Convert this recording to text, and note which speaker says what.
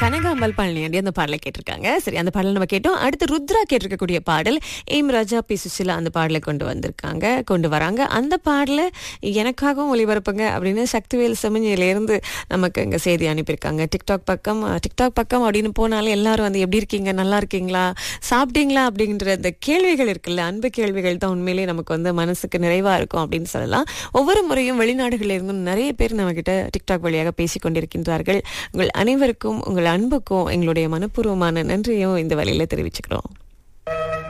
Speaker 1: கனகாம்பல் பழனியாண்டி அந்த பாடலை கேட்டிருக்காங்க சரி அந்த பாடலை நம்ம கேட்டோம் அடுத்து ருத்ரா கேட்டிருக்கக்கூடிய பாடல் ஏம் ராஜா பி சுசிலா அந்த பாடலை கொண்டு வந்திருக்காங்க கொண்டு வராங்க அந்த பாடலை எனக்காகவும் ஒளிபரப்புங்க அப்படின்னு சக்திவேல் செமஞ்சியிலேருந்து நமக்கு இங்கே செய்தி அனுப்பியிருக்காங்க டிக்டாக் பக்கம் டிக்டாக் பக்கம் அப்படின்னு போனாலே எல்லாரும் வந்து எப்படி இருக்கீங்க நல்லா இருக்கீங்களா சாப்பிட்டீங்களா அப்படின்ற அந்த கேள்விகள் இருக்குல்ல அன்பு கேள்விகள் தான் உண்மையிலேயே நமக்கு வந்து மனசுக்கு நிறைவா இருக்கும் அப்படின்னு சொல்லலாம் ஒவ்வொரு முறையும் வெளிநாடுகளில் இருந்தும் நிறைய பேர் நம்ம கிட்ட டிக்டாக் வழியாக பேசிக் கொண்டிருக்கின்றார்கள் உங்கள் அனைவருக்கும் உங்கள் அன்புக்கும் எங்களுடைய மனப்பூர்வமான நன்றியும் இந்த வழியில தெரிவிச்சுக்கிறோம்